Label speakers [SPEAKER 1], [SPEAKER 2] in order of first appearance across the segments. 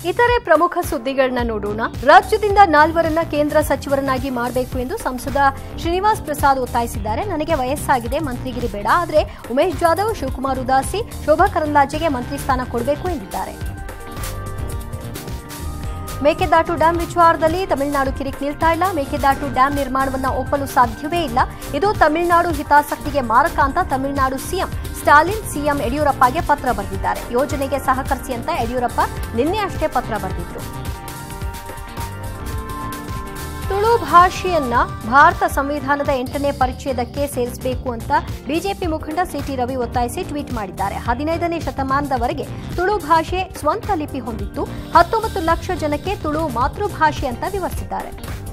[SPEAKER 1] ಇತರೆ ಪ್ರಮುಖ ಸುದ್ದಿಗಳನ್ನ ನೋಡೋಣ ರಾಜ್ಯದಿಂದ ನಾಲ್ವರನ್ನ ಕೇಂದ್ರ ಸಚಿವರನ್ನಾಗಿ ಮಾಡಬೇಕು ಎಂದು ಸಂಸದ ಶ್ರೀನಿವಾಸ್ ಪ್ರಸಾದ್ ಒತ್ತಾಯಿಸಿದ್ದಾರೆ ನನಗೆ ವಯಸ್ಸಾಗಿದೆ ಮಂತ್ರಿಗಿರಿ ಬೇಡ ಆದರೆ ಉಮೇಶ್ ಜಾಧವ್ ಶಿವಕುಮಾರ್ ಉದಾಸಿ ಶೋಭಾ ಕರಂದ್ಲಾಜೆಗೆ ಮಂತ್ರಿ ಸ್ಥಾನ ಕೊಡಬೇಕು ಎಂದಿದ್ದಾರೆ ಮೇಕೆದಾಟು ಡ್ಯಾಂ ವಿಚಾರದಲ್ಲಿ ತಮಿಳುನಾಡು ಕಿರಿಕ್ ನಿಲ್ತಾ ಇಲ್ಲ ಮೇಕೆದಾಟು ಡ್ಯಾಂ ನಿರ್ಮಾಣವನ್ನ ಒಪ್ಪಲು ಸಾಧ್ಯವೇ ಇಲ್ಲ ಇದು ತಮಿಳುನಾಡು ಹಿತಾಸಕ್ತಿಗೆ ಮಾರಕ ಅಂತ ತಮಿಳುನಾಡು ಸಿಎಂ ಸ್ಟಾಲಿನ್ ಸಿಎಂ ಯಡಿಯೂರಪ್ಪಗೆ ಪತ್ರ ಬರೆದಿದ್ದಾರೆ ಯೋಜನೆಗೆ ಸಹಕರಿಸಿ ಅಂತ ಯಡಿಯೂರಪ್ಪ ನಿನ್ನೆ ಅಷ್ಟೇ ಪತ್ರ ಬರೆದಿದ್ರು ತುಳು ಭಾಷೆಯನ್ನ ಭಾರತ ಸಂವಿಧಾನದ ಎಂಟನೇ ಪರಿಚಯದಕ್ಕೆ ಸೇರಿಸಬೇಕು ಅಂತ ಬಿಜೆಪಿ ಮುಖಂಡ ಸಿಟಿ ರವಿ ಒತ್ತಾಯಿಸಿ ಟ್ವೀಟ್ ಮಾಡಿದ್ದಾರೆ ಹದಿನೈದನೇ ಶತಮಾನದವರೆಗೆ ತುಳು ಭಾಷೆ ಸ್ವಂತ ಲಿಪಿ ಹೊಂದಿತ್ತು ಹತ್ತೊಂಬತ್ತು ಲಕ್ಷ ಜನಕ್ಕೆ ತುಳು ಮಾತೃಭಾಷೆ ಅಂತ ವಿವರಿಸಿದ್ದಾರೆ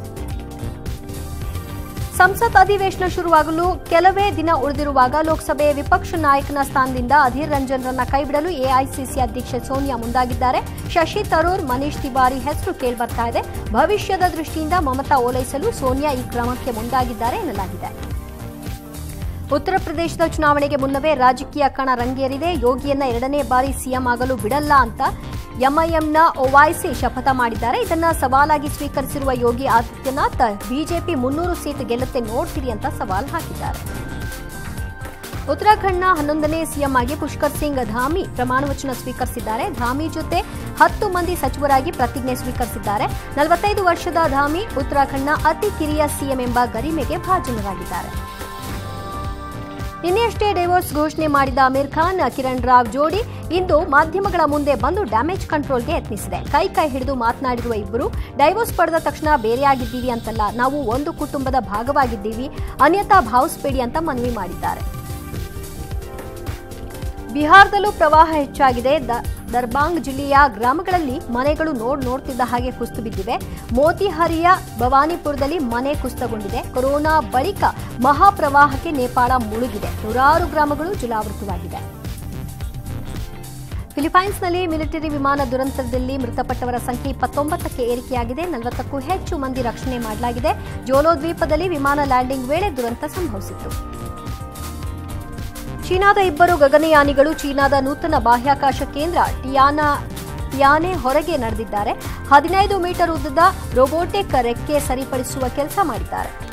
[SPEAKER 1] ಸಂಸತ್ ಅಧಿವೇಶನ ಶುರುವಾಗಲು ಕೆಲವೇ ದಿನ ಉಳಿದಿರುವಾಗ ಲೋಕಸಭೆ ವಿಪಕ್ಷ ನಾಯಕನ ಸ್ಥಾನದಿಂದ ಅಧೀರ್ ರಂಜನ್ರನ್ನ ಕೈಬಿಡಲು ಎಐಸಿಸಿ ಅಧ್ಯಕ್ಷೆ ಸೋನಿಯಾ ಮುಂದಾಗಿದ್ದಾರೆ ಶಶಿ ತರೂರ್ ಮನೀಶ್ ತಿವಾರಿ ಹೆಸರು ಕೇಳಿಬರ್ತಾ ಇದೆ ಭವಿಷ್ಯದ ದೃಷ್ಟಿಯಿಂದ ಮಮತಾ ಓಲೈಸಲು ಸೋನಿಯಾ ಈ ಕ್ರಮಕ್ಕೆ ಮುಂದಾಗಿದ್ದಾರೆ ಎನ್ನಲಾಗಿದೆ ಉತ್ತರ ಪ್ರದೇಶದ ಚುನಾವಣೆಗೆ ಮುನ್ನವೇ ರಾಜಕೀಯ ಕಣ ರಂಗೇರಿದೆ ಯೋಗಿಯನ್ನ ಎರಡನೇ ಬಾರಿ ಸಿಎಂ ಆಗಲು ಬಿಡಲ್ಲ ಅಂತ ಎಂಐಎಂನ ಒವೈಸಿ ಶಪಥ ಮಾಡಿದ್ದಾರೆ ಇದನ್ನ ಸವಾಲಾಗಿ ಸ್ವೀಕರಿಸಿರುವ ಯೋಗಿ ಆದಿತ್ಯನಾಥ್ ಬಿಜೆಪಿ ಮುನ್ನೂರು ಸೀಟ್ ಗೆಲ್ಲುತ್ತೆ ನೋಡ್ತೀರಿ ಅಂತ ಸವಾಲ್ ಹಾಕಿದ್ದಾರೆ ಉತ್ತರಾಖಂಡ್ನ ಹನ್ನೊಂದನೇ ಸಿಎಂ ಆಗಿ ಪುಷ್ಕರ್ ಸಿಂಗ್ ಧಾಮಿ ಪ್ರಮಾಣವಚನ ಸ್ವೀಕರಿಸಿದ್ದಾರೆ ಧಾಮಿ ಜೊತೆ ಹತ್ತು ಮಂದಿ ಸಚಿವರಾಗಿ ಪ್ರತಿಜ್ಞೆ ಸ್ವೀಕರಿಸಿದ್ದಾರೆ ನಲವತ್ತೈದು ವರ್ಷದ ಧಾಮಿ ಉತ್ತರಾಖಂಡ್ನ ಅತಿ ಕಿರಿಯ ಸಿಎಂ ಎಂಬ ಗರಿಮೆಗೆ ಭಾಜನರಾಗಿದ್ದಾರೆ ನಿನ್ನೆಯಷ್ಟೇ ಡೈವೋರ್ಸ್ ಘೋಷಣೆ ಮಾಡಿದ ಅಮೀರ್ ಖಾನ್ ಕಿರಣ್ ರಾವ್ ಜೋಡಿ ಇಂದು ಮಾಧ್ಯಮಗಳ ಮುಂದೆ ಬಂದು ಡ್ಯಾಮೇಜ್ ಕಂಟ್ರೋಲ್ಗೆ ಯತ್ನಿಸಿದೆ ಕೈ ಕೈ ಹಿಡಿದು ಮಾತನಾಡಿರುವ ಇಬ್ಬರು ಡೈವೋರ್ಸ್ ಪಡೆದ ತಕ್ಷಣ ಬೇರೆಯಾಗಿದ್ದೀವಿ ಅಂತಲ್ಲ ನಾವು ಒಂದು ಕುಟುಂಬದ ಭಾಗವಾಗಿದ್ದೀವಿ ಅನ್ಯಥಾ ಭಾವಿಸಬೇಡಿ ಅಂತ ಮನವಿ ಮಾಡಿದ್ದಾರೆ ಬಿಹಾರದಲ್ಲೂ ಪ್ರವಾಹ ಹೆಚ್ಚಾಗಿದೆ ದ- ದರ್ಬಾಂಗ್ ಜಿಲ್ಲೆಯ ಗ್ರಾಮಗಳಲ್ಲಿ ಮನೆಗಳು ನೋಡ್ ನೋಡ್ತಿದ್ದ ಹಾಗೆ ಕುಸಿದು ಬಿದ್ದಿವೆ ಮೋತಿಹಾರಿಯ ಭವಾನಿಪುರದಲ್ಲಿ ಮನೆ ಕುಸಿತಗೊಂಡಿದೆ ಕೊರೋನಾ ಬಳಿಕ ಮಹಾಪ್ರವಾಹಕ್ಕೆ ನೇಪಾಳ ಮುಳುಗಿದೆ ನೂರಾರು ಗ್ರಾಮಗಳು ಜಲಾವೃತವಾಗಿದೆ ಫಿಲಿಪೈನ್ಸ್ನಲ್ಲಿ ಮಿಲಿಟರಿ ವಿಮಾನ ದುರಂತದಲ್ಲಿ ಮೃತಪಟ್ಟವರ ಸಂಖ್ಯೆ ಇಪ್ಪತ್ತೊಂಬತ್ತಕ್ಕೆ ಏರಿಕೆಯಾಗಿದೆ ನಲವತ್ತಕ್ಕೂ ಹೆಚ್ಚು ಮಂದಿ ರಕ್ಷಣೆ ಮಾಡಲಾಗಿದೆ ಜೋಲೋ ದ್ವೀಪದಲ್ಲಿ ವಿಮಾನ ಲ್ಯಾಂಡಿಂಗ್ ವೇಳೆ ದುರಂತ ಸಂಭವಿಸಿತ್ತು ಚೀನಾದ ಇಬ್ಬರು ಗಗನಯಾನಿಗಳು ಚೀನಾದ ನೂತನ ಬಾಹ್ಯಾಕಾಶ ಕೇಂದ್ರ ಟಿಯಾನಾ ಟಿಯಾನೆ ಹೊರಗೆ ನಡೆದಿದ್ದಾರೆ ಹದಿನೈದು ಮೀಟರ್ ಉದ್ದದ ರೋಬೋಟಿಕ್ ರೆಕ್ಕೆ ಸರಿಪಡಿಸುವ ಕೆಲಸ ಮಾಡಿದ್ದಾರೆ